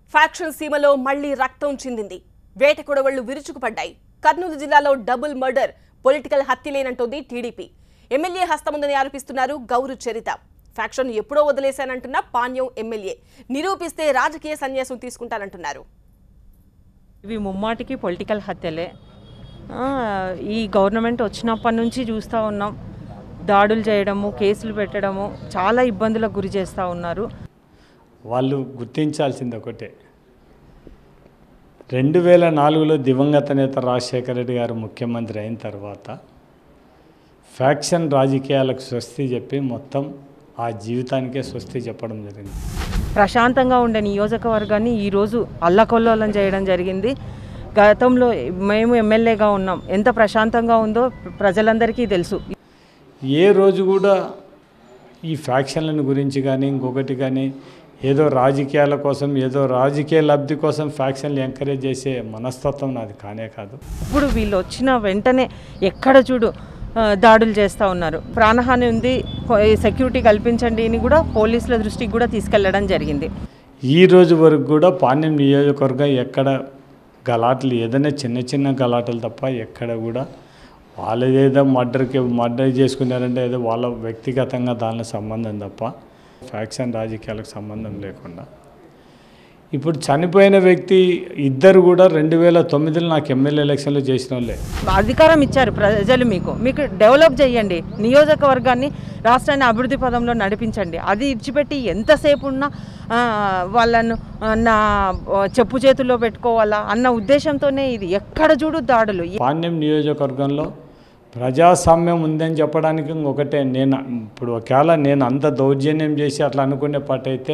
faction సీమలో మళ్లీ రక్తం చిందింది వేట కొడవళ్లు విరుచుకుపడ్డాయి కర్నూలు జిల్లాలో డబుల్ మర్డర్ పొలిటికల్ హత్యలేనంటోంది టీడీపీ ఎమ్మెల్యే హస్తముందని ఆరోపిస్తున్నారు గౌరు చరిత ఫ్యాక్షన్ ఎప్పుడో వదిలేశానంటున్న పాణ్యం ఎమ్మెల్యే నిరూపిస్తే రాజకీయ సన్యాసం తీసుకుంటానంటున్నారు ఇవి ముమ్మాటికి పొలిటికల్ హత్యలే ఆ, ఈ గవర్నమెంట్ వచ్చినప్పటి నుంచి చూస్తూ ఉన్నాం దాడులు చేయడము కేసులు పెట్టడము చాలా ఇబ్బందులకు గురి చేస్తూ ఉన్నారు వాళ్ళు గుర్తించాల్సింది ఒకటే రెండు వేల నాలుగులో దివంగత నేత రాజశేఖర రెడ్డి గారు ముఖ్యమంత్రి అయిన తర్వాత ఫ్యాక్షన్ రాజకీయాలకు స్వస్తి చెప్పి మొత్తం ఆ జీవితానికే స్వస్తి చెప్పడం జరిగింది ప్రశాంతంగా ఉండే నియోజకవర్గాన్ని ఈరోజు అల్లకొల్లోలం చేయడం జరిగింది గతంలో మేము ఎమ్మెల్యేగా ఉన్నాం ఎంత ప్రశాంతంగా ఉందో ప్రజలందరికీ తెలుసు ఏ రోజు కూడా ఈ ఫ్యాక్షన్లను గురించి కానీ ఇంకొకటి కానీ ఏదో రాజకీయాల కోసం ఏదో రాజకీయ లబ్ధి కోసం ఫ్యాక్షన్లు ఎంకరేజ్ చేసే మనస్తత్వం నాది కానే కాదు ఇప్పుడు వీళ్ళు వచ్చిన వెంటనే ఎక్కడ చూడు ఆ, దాడులు చేస్తూ ఉన్నారు ప్రాణహాని ఉంది కొ- సెక్యూరిటీ కల్పించండి అని కూడా పోలీసుల దృష్టికి కూడా తీసుకెళ్లడం జరిగింది ఈ రోజు వరకు కూడా పాణ్యం నియోజకవర్గం ఎక్కడ గలాటలు ఏదైనా చిన్న చిన్న గలాటలు తప్ప ఎక్కడ కూడా వాళ్ళదేదో మర్డర్కి మర్డర్ చేసుకున్నారంటే ఏదో వాళ్ళ వ్యక్తిగతంగా దానిలో సంబంధం తప్ప ఫ్యాక్షన్ రాజకీయాలకు సంబంధం లేకుండా ఇప్పుడు చనిపోయిన వ్యక్తి ఇద్దరు కూడా రెండు వేల తొమ్మిదిలో నాకు ఎమ్మెల్యే ఎలక్షన్లో చేసిన వాళ్ళే అధికారం ఇచ్చారు ప్రజలు మీకు మీకు డెవలప్ చేయండి నియోజకవర్గాన్ని రాష్ట్రాన్ని అభివృద్ధి పదంలో నడిపించండి అది ఇచ్చిపెట్టి ఎంతసేపు ఉన్నా ఆ, వాళ్ళను ఆ, నా ఆ, చెప్పు చేతుల్లో పెట్టుకోవాలా అన్న ఉద్దేశంతోనే ఇది ఎక్కడ చూడు దాడులు పాణ్యం నియోజకవర్గంలో ప్రజాస్వామ్యం ఉందని చెప్పడానికి ఇంకొకటే నేను ఇప్పుడు ఒకవేళ నేను అంత దౌర్జన్యం చేసి అట్లా అనుకునే పాట అయితే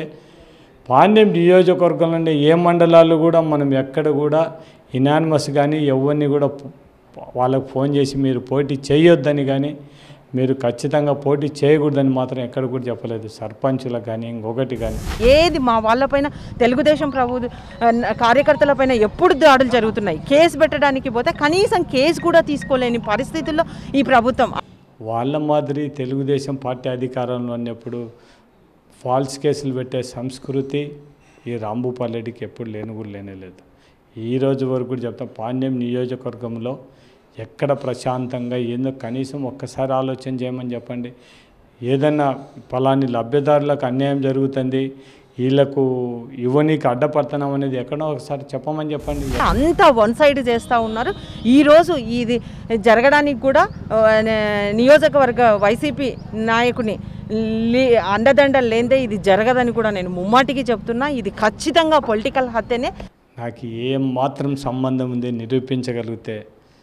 పాణ్యం నియోజకవర్గంలో ఏ మండలాలు కూడా మనం ఎక్కడ కూడా ఇనానిమస్ కానీ ఎవరిని కూడా పో- వాళ్ళకు ఫోన్ చేసి మీరు పోటీ చేయొద్దని కానీ మీరు ఖచ్చితంగా పోటీ చేయకూడదని మాత్రం ఎక్కడ కూడా చెప్పలేదు సర్పంచులకు కానీ ఇంకొకటి కానీ ఏది మా వాళ్ళపైన తెలుగుదేశం ప్రభు కార్యకర్తలపైన ఎప్పుడు దాడులు జరుగుతున్నాయి కేసు పెట్టడానికి పోతే కనీసం కేసు కూడా తీసుకోలేని పరిస్థితుల్లో ఈ ప్రభుత్వం వాళ్ళ మాదిరి తెలుగుదేశం పార్టీ అధికారంలో ఉన్నప్పుడు ఫాల్స్ కేసులు పెట్టే సంస్కృతి ఈ రాంభూపాలరెడ్డికి ఎప్పుడు లేని కూడా లేనే లేదు ఈ రోజు వరకు కూడా చెప్తాం పాండ్యం నియోజకవర్గంలో ఎక్కడ ప్రశాంతంగా ఏందో కనీసం ఒక్కసారి ఆలోచన చేయమని చెప్పండి ఏదన్నా ఫలాని లబ్ధిదారులకు అన్యాయం జరుగుతుంది వీళ్ళకు ఇవ్వనీకి అడ్డపడుతున్నాం అనేది ఎక్కడో ఒకసారి చెప్పమని చెప్పండి అంతా వన్ సైడ్ చేస్తూ ఉన్నారు ఈరోజు ఇది జరగడానికి కూడా ఆ, నే- నియోజకవర్గ వైసీపీ నాయకుని లీ- అండదండలు లేదే ఇది జరగదని కూడా నేను ముమ్మాటికి చెప్తున్నా ఇది ఖచ్చితంగా పొలిటికల్ హత్యనే నాకు ఏం మాత్రం సంబంధం ఉంది నిరూపించగలిగితే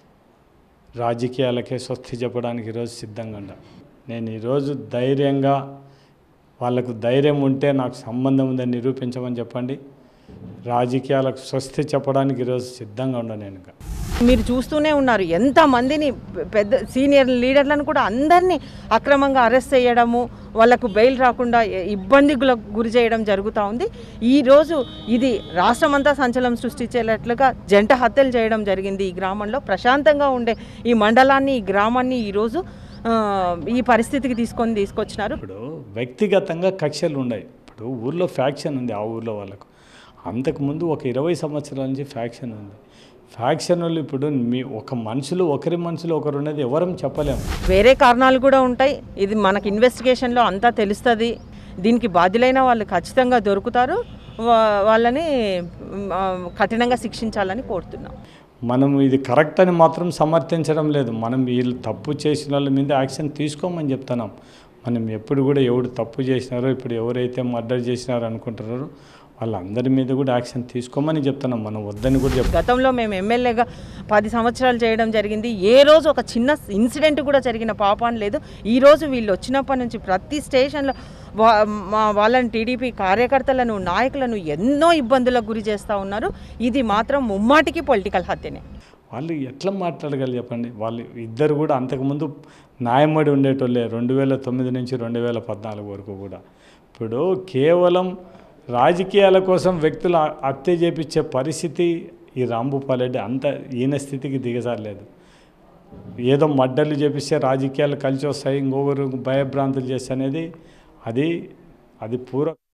రాజకీయాలకే స్వస్తి చెప్పడానికి ఈరోజు సిద్ధంగా ఉన్నా నేను ఈరోజు ధైర్యంగా వాళ్ళకు ధైర్యం ఉంటే నాకు సంబంధం ఉందని నిరూపించమని చెప్పండి రాజకీయాలకు స్వస్తి చెప్పడానికి ఈరోజు సిద్ధంగా ఉన్నా నేను ఇంకా మీరు చూస్తూనే ఉన్నారు ఎంతమందిని పెద్ద సీనియర్ లీడర్లను కూడా అందరినీ అక్రమంగా అరెస్ట్ చేయడము వాళ్ళకు బెయిల్ రాకుండా ఇబ్బందిగులకు గురి చేయడం జరుగుతూ ఉంది ఈరోజు ఇది రాష్ట్రమంతా సంచలనం సృష్టించేటట్లుగా జంట హత్యలు చేయడం జరిగింది ఈ గ్రామంలో ప్రశాంతంగా ఉండే ఈ మండలాన్ని ఈ గ్రామాన్ని ఈరోజు ఆ, ఈ పరిస్థితికి తీసుకొని తీసుకొచ్చినారు ఇప్పుడు వ్యక్తిగతంగా కక్షలు ఉన్నాయి ఇప్పుడు ఊర్లో ఫ్యాక్షన్ ఉంది ఆ ఊర్లో వాళ్ళకు అంతకుముందు ఒక ఇరవై సంవత్సరాల నుంచి ఫ్యాక్షన్ ఉంది ఫ్యాక్షన్ వాళ్ళు ఇప్పుడు మీ ఒక మనుషులు ఒకరి మనుషులు ఒకరు ఉన్నది ఎవరం చెప్పలేము వేరే కారణాలు కూడా ఉంటాయి ఇది మనకి ఇన్వెస్టిగేషన్లో అంతా తెలుస్తుంది దీనికి బాధ్యులైన వాళ్ళు ఖచ్చితంగా దొరుకుతారు వా- వాళ్ళని మ్, ఆ, కఠినంగా శిక్షించాలని కోరుతున్నాం మనం ఇది కరెక్ట్ అని మాత్రం సమర్థించడం లేదు మనం వీళ్ళు తప్పు చేసిన వాళ్ళ మీద యాక్షన్ తీసుకోమని చెప్తున్నాం మనం ఎప్పుడు కూడా ఎవడు తప్పు చేసినారో ఇప్పుడు ఎవరైతే మర్డర్ చేసినారో అనుకుంటున్నారో వాళ్ళందరి మీద కూడా యాక్షన్ తీసుకోమని చెప్తున్నాం మనం వద్దని కూడా చెప్తాం గతంలో మేము ఎమ్మెల్యేగా పది సంవత్సరాలు చేయడం జరిగింది ఏ రోజు ఒక చిన్న ఇన్సిడెంట్ కూడా జరిగిన పాపాన్ లేదు ఈ రోజు వీళ్ళు వచ్చినప్పటి నుంచి ప్రతి స్టేషన్లో వా- మా వాళ్ళని టీడీపీ కార్యకర్తలను నాయకులను ఎన్నో ఇబ్బందులకు గురి చేస్తూ ఉన్నారు ఇది మాత్రం ముమ్మాటికి పొలిటికల్ హత్యనే వాళ్ళు ఎట్లా మాట్లాడగలరు చెప్పండి వాళ్ళు ఇద్దరు కూడా అంతకుముందు న్యాయమడి ఉండేటోళ్ళే రెండు వేల తొమ్మిది నుంచి రెండు వేల పద్నాలుగు వరకు కూడా ఇప్పుడు కేవలం రాజకీయాల కోసం వ్యక్తులు హ- హత్య చేపించే పరిస్థితి ఈ రాంభూపాలరెడ్డి అంత ఈయన స్థితికి దిగజారలేదు ఏదో మడ్డలు చేపిస్తే రాజకీయాలు కలిసి వస్తాయి ఇంకొకరు భయభ్రాంతులు చేస్తే అనేది అది అది పూర్వ